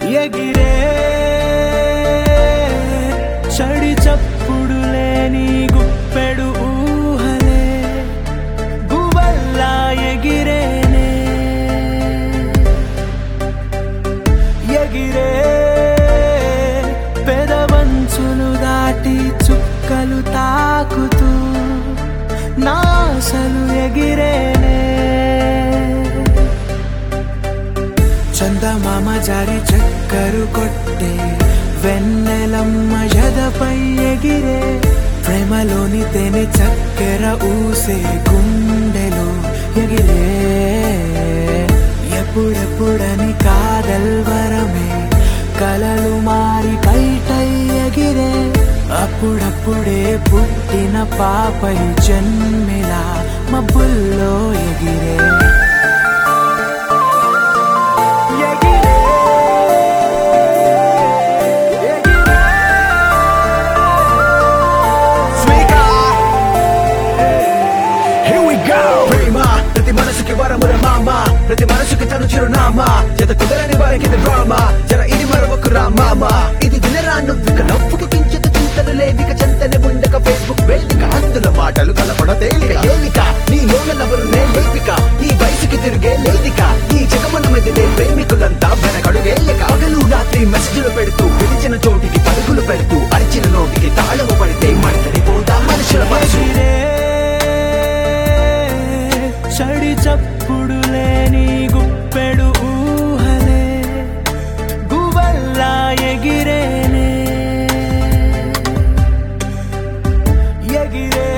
ఎగిరే చడి చప్పుడు లేని గుప్పెడు ఊహలే గువల్లా ఎగిరేనే ఎగిరే పెదవంచులు దాటి చుక్కలు తాకుతూ నాసలు ఎగిరేనే చందమామ జారి చక్కరు కొట్టే వెన్నెలమ్మ ఎదపై ఎగిరే ప్రేమలోని తేనె చక్కెర ఊసే గుండెలో ఎగిరే ఎప్పుడెప్పుడని కాదల్వరమే కలలు మారి కైటై ఎగిరే అప్పుడప్పుడే పుట్టిన పాపై జన్మిలా మబ్బుల్లో ఎగిరే ఎగిరే ఎగిరే Here we go ప్రేమ ప్రతి మనసుకి వరముల మామ ప్రతి మనసుకి తను చిరునామా జత కుదరని వారికి డ్రామా జర ఇది మరొక రామామ ఇది వినరా నువ్విక నవ్వుకి కించిత చింతలు లేవిక చెంతనే ఉండక ఫేస్బుక్ వేదిక అందుల మాటలు కలపడ తేలిక ఏలిక నీ లోన నవరు నే లేపిక నీ వయసుకి తిరిగే లేదిక ఈ జగమున మెదిలే ప్రేమికులంతా వెనకడుగేయక పగలు రాత్రి మెసేజ్లు పెడుతూ పిలిచిన చోటికి పరుగులు పెడుతూ అరిచిన నోటికి తాళము పడితే మడతడిపోతా మనుషుల మనసు ఎగిరే చడి చప్పుడు లేని గుప్పెడు ఊహలే గువల్లా ఎగిరేనే ఎగిరే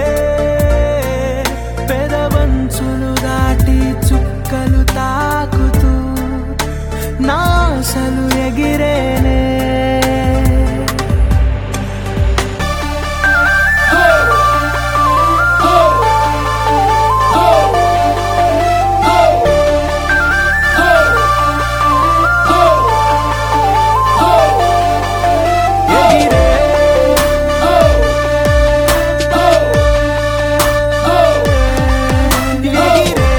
పెదవంచులు దాటి చుక్కలు తాకుతూ నాసలు ఎగిరేనే ఎగిరే ఎగిరే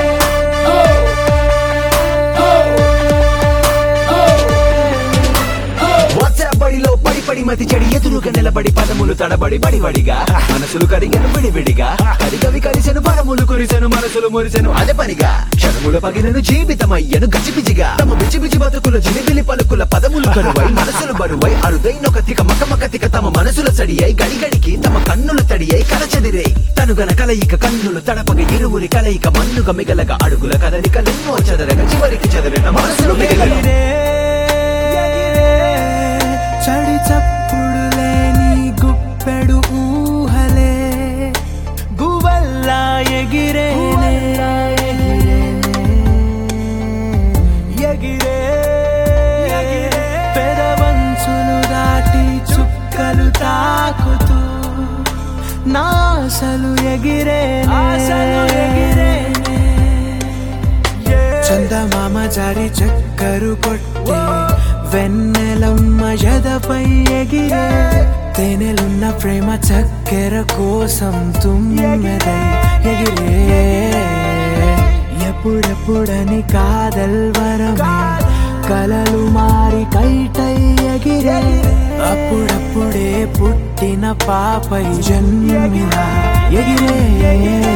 వాట్సాప్ బడిలో పడి పడి మతి చెడి ఎదురుగా నిలబడి పదములు తడబడి బడిబడిగా మనసులు కరిగెను విడివిడిగా కరిగవి కలిసెను పదములు కురిసెను మనసులు మురిసెను అదే పనిగా క్షణముల పగినను జీవితమయ్యను గజిబిజిగా తమ బిచి బిచి బతుకుల జిలిబిలి పలుకుల పదములు కరువై మనసులు బరువై అరుదైనొక తిక మకమక తిక తమ మనసుల సడియై గడిగడికి తమ కన్నుల తడియై కలచెదిరై తను గన కలయిక కన్నులు తడపగ ఇరువురి కలయిక మన్నుగ మిగలగ అడుగుల కదలికలెన్నో చెదరగ చివరికి చెదరిన మనసులు మిగలను ఎగిరే చడి చప్పుడు లేని గుప్పెడు ఊహలే గువల్లా ఎగిరే ఎగిరే పెదవంచులు దాటి చుక్కలు తాకుతూ నాసలు ఎగిరే చందమామ జారి చక్కరు కొట్టే వెన్నెలమ్మ ఎదపై ఎగిరే తేనెలున్న ప్రేమ చక్కెర కోసం తుమ్మెదై ఎగిరే ఎప్పుడెప్పుడని కాదల్వరమే కలలు మారి కైటై ఎగిరే అప్పుడప్పుడే పుట్టిన పాపై జన్మిలా ఎగిరే